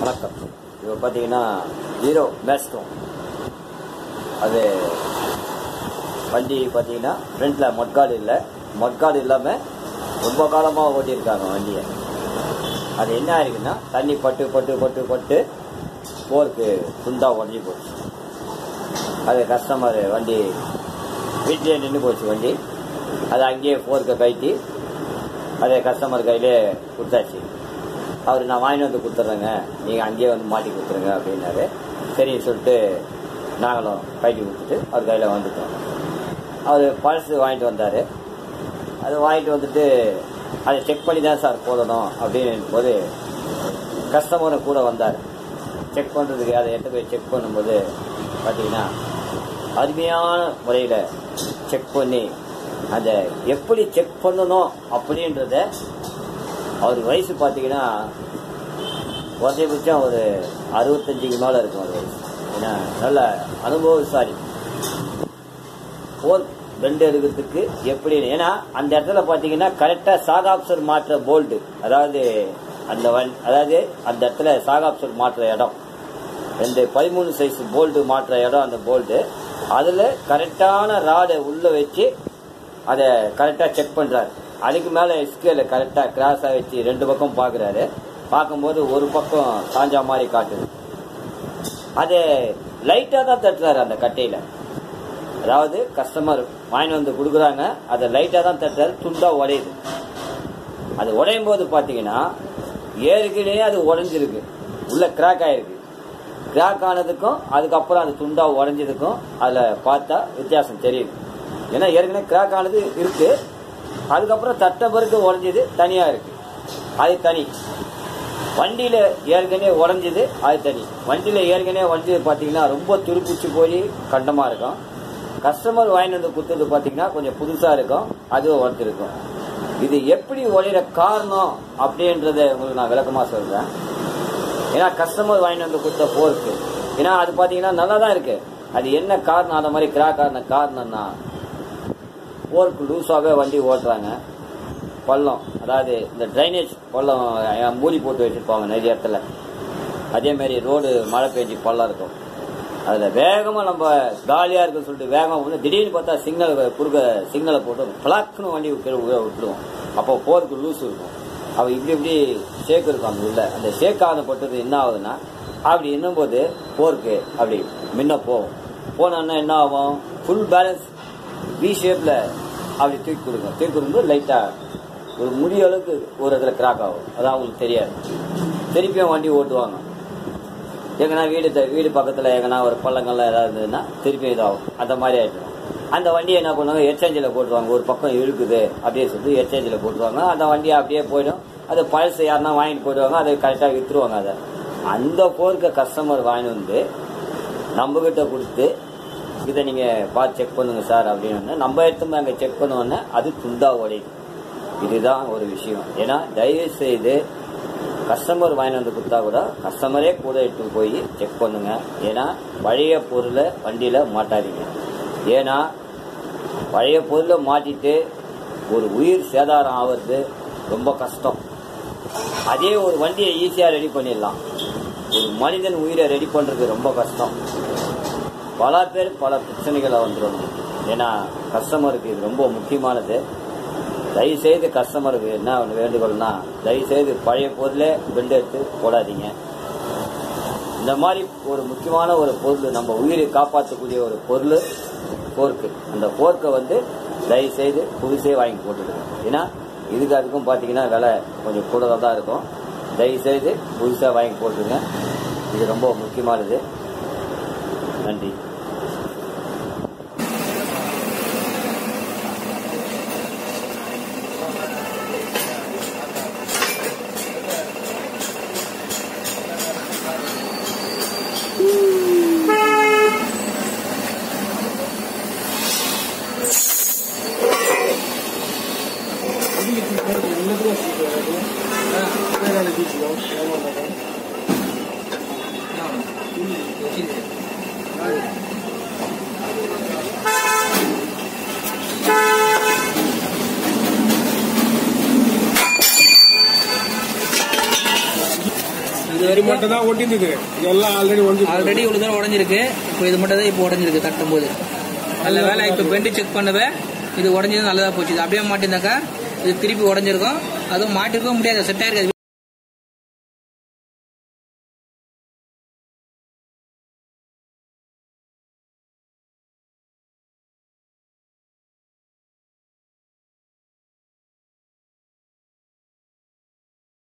வணக்கம் இப்போ பார்த்தீங்கன்னா ஹீரோ மேஸ்ட்ரோம் அது வண்டி பார்த்தீங்கன்னா ஃப்ரண்ட்டில் மட்காடு இல்லை மட்காடு இல்லாமல் ரொம்ப காலமாக ஓட்டியிருக்காங்க வண்டியை அது என்ன ஆயிருக்குன்னா தண்ணி பட்டு பட்டு பட்டு பட்டு போருக்கு துண்டா உடஞ்சி போச்சு அது கஸ்டமர் வண்டி வீட்டிலே நின்று போச்சு வண்டி அது அங்கேயே போர்க்கை கழட்டி அதை கஸ்டமர் கையிலே கொடுத்தாச்சு அவர் நான் வாங்கிட்டு வந்து கொடுத்துட்றேங்க நீங்கள் அங்கேயே வந்து மாட்டி கொடுத்துருங்க அப்படின்னாரு சரின்னு சொல்லிட்டு நாங்களும் கழட்டி கொடுத்துட்டு அவர் கையில் வந்துட்டோம் அவர் பழசு வாங்கிட்டு வந்தார் அது வாங்கிட்டு வந்துட்டு அதை செக் பண்ணி தான் சார் போடணும் அப்படின்னு போது கஸ்டமரும் கூட வந்தார் செக் பண்ணுறதுக்கு அதை எடுத்து போய் செக் பண்ணும்போது பார்த்தீங்கன்னா அருமையான முறையில் செக் பண்ணி அந்த எப்படி செக் பண்ணணும் அப்படின்றத அவர் வயசு பார்த்தீங்கன்னா குறைஞ்சபட்சம் ஒரு அறுபத்தஞ்சுக்கு மேலே இருக்கும் அவர் வயசு ஏன்னா நல்ல அனுபவசாலி போர் பெண்ட் எடுக்கிறதுக்கு எப்படி ஏன்னா அந்த இடத்துல பார்த்தீங்கன்னா கரெக்டாக சாகாப்சர் மாற்ற போல்டு அதாவது அந்த வன் அதாவது அந்த இடத்துல சாகாப்சர் மாற்ற இடம் ரெண்டு பதிமூணு சைஸ் போல்டு மாற்ற இடம் அந்த போல்டு அதில் கரெக்டான ராடை உள்ளே வச்சு அதை கரெக்டாக செக் பண்ணுறாரு அதுக்கு மேலே ஸ்கேல கரெக்டாக கிராஸாக வச்சு ரெண்டு பக்கம் பார்க்குறாரு பார்க்கும்போது ஒரு பக்கம் சாஞ்சா மாதிரி காட்டுது அது லைட்டாக தான் தட்டுறாரு அந்த கட்டையில் அதாவது கஸ்டமர் வாங்கிட்டு வந்து கொடுக்குறாங்க அதை லைட்டாக தான் தட்டுறாரு துண்டா உடையுது அது உடையும் போது பார்த்தீங்கன்னா ஏற்கனவே அது உடஞ்சிருக்கு உள்ள கிராக் ஆயிருக்கு கிராக் ஆனதுக்கும் அதுக்கப்புறம் அது துண்டா உடஞ்சதுக்கும் அதில் பார்த்தா வித்தியாசம் தெரியுது ஏன்னா ஏற்கனவே கிராக் ஆனது இருக்கு அதுக்கப்புறம் தட்ட பிறகு உடஞ்சது தனியாக இருக்கு அது தனி வண்டியில் ஏற்கனவே உடஞ்சது அது தனி வண்டியில் ஏற்கனவே உடஞ்சது பார்த்தீங்கன்னா ரொம்ப துருப்பிச்சு போய் கண்டமாக இருக்கும் கஸ்டமர் வாங்கிட்டு வந்து கொடுத்தது பார்த்தீங்கன்னா கொஞ்சம் புதுசாக இருக்கும் அதுவும் உடஞ்சிருக்கும் இது எப்படி உடையிற காரணம் அப்படின்றத உங்களுக்கு நான் விளக்கமாக சொல்கிறேன் ஏன்னா கஸ்டமர் வாங்கிட்டு வந்து கொடுத்த போருக்கு ஏன்னா அது பார்த்தீங்கன்னா நல்லா தான் இருக்கு அது என்ன காரணம் அந்த மாதிரி கிராக் ஆன காரணம்னா போருக்கு லூஸாகவே வண்டி ஓட்டுறாங்க பள்ளம் அதாவது இந்த ட்ரைனேஜ் பள்ளம் மூடி போட்டு வச்சுருப்பாங்க நிறைய இடத்துல அதே மாதிரி ரோடு மழை பெஞ்சு பள்ளம் இருக்கும் அதில் வேகமாக நம்ம காலியாக இருக்குன்னு சொல்லிட்டு வேகமாக வந்து திடீர்னு பார்த்தா சிக்னல் குறுக்க சிக்னலை போட்டு பிளாக்னு வண்டி கீழே உள்ள விட்டுருவோம் அப்போ போருக்கு லூஸ் இருக்கும் அவள் இப்படி இப்படி ஷேக் இருக்கும் அந்த உள்ள அந்த ஷேக் ஆகப்பட்டது என்ன ஆகுதுன்னா அப்படி என்னும்போது போருக்கு அப்படி முன்ன போகும் போனோன்னா என்ன ஆகும் ஃபுல் பேலன்ஸ் வி ஷேப்பில் அப்படி தூக்கி கொடுக்கும் தூக்கி கொடுக்கும்போது லைட்டாக ஒரு முடிய அளவுக்கு ஒரு இடத்துல கிராக் ஆகும் அதான் அவங்களுக்கு தெரியாது திருப்பியும் வண்டி ஓட்டுவாங்க எங்கன்னா வீடு த- வீடு பக்கத்தில் எங்கன்னா ஒரு பள்ளங்கள்லாம் ஏதாவது இருந்ததுன்னா திருப்பியும் இதாகும் அந்த மாதிரி ஆயிடும் அந்த வண்டியை என்ன பண்ணுவாங்க எச்சேஞ்சில் போட்டுருவாங்க ஒரு பக்கம் இழுக்குது அப்படியே சொல்லி எச்சேஞ்சில் போட்டுருவாங்க அந்த வண்டியை அப்படியே போயிடும் அது பழசு யாருன்னா வாங்கிட்டு போயிடுவாங்க அதை கரெக்டாக விற்றுருவாங்க அதை அந்த போர்க்க கஸ்டமர் வாங்கிட்டு வந்து நம்மகிட்ட கொடுத்து இதை நீங்கள் பார்த்து செக் பண்ணுங்க சார் அப்படின்னு நம்ம எடுத்து அங்கே செக் பண்ணுவோன்னே அது துண்டா உடையுது இதுதான் ஒரு விஷயம் ஏன்னா தயவு செய்து கஸ்டமர் வாங்கிட்டு வந்து கொடுத்தா கூட கஸ்டமரே கூட எடுத்து போய் செக் பண்ணுங்க ஏன்னா பழைய பொருளை வண்டியில் மாட்டாதீங்க ஏன்னா பழைய பொருளை மாட்டிட்டு ஒரு உயிர் சேதாரம் ஆகிறது ரொம்ப கஷ்டம் அதே ஒரு வண்டியை ஈஸியாக ரெடி பண்ணிடலாம் ஒரு மனிதன் உயிரை ரெடி பண்ணுறது ரொம்ப கஷ்டம் பல பேர் பல பிரச்சனைகளை வந்துடும் ஏன்னா கஸ்டமருக்கு இது ரொம்ப முக்கியமானது தயவுசெய்து கஸ்டமருக்கு என்ன ஒன்று வேண்டுகோள்னா தயவுசெய்து பழைய பொருளே பெண்டு எடுத்து போடாதீங்க இந்த மாதிரி ஒரு முக்கியமான ஒரு பொருள் நம்ம உயிரை காப்பாற்றக்கூடிய ஒரு பொருள் போர்க்கு அந்த போர்க்கை வந்து தயவுசெய்து புதுசே வாங்கி போட்டுடுங்க ஏன்னா இதுக்கு அதுக்கும் பார்த்தீங்கன்னா விலை கொஞ்சம் கூடுதலாக தான் இருக்கும் தயவுசெய்து புதுசாக வாங்கி போட்டுருங்க இது ரொம்ப முக்கியமானது நன்றி 아, இது இது வரைக்கும் மட்டும் தான் ஒட்டிருந்தது இதெல்லாம் ஆல்ரெடி வந்து ஆல்ரெடி இவ்வளவு தூரம் உடஞ்சிருக்கு இப்போ இது மட்டும் தான் இப்போ உடஞ்சிருக்கு தட்டும் போது நல்ல வேலை இப்போ பெண்டு செக் பண்ணவே இது உடஞ்சது நல்லதா போச்சு இது அப்படியே மாட்டிருந்தாக்கா இது திருப்பி உடஞ்சிருக்கும் அதுவும் மாட்டிருக்கவும் முடியாது செட் ஆயிருக்காது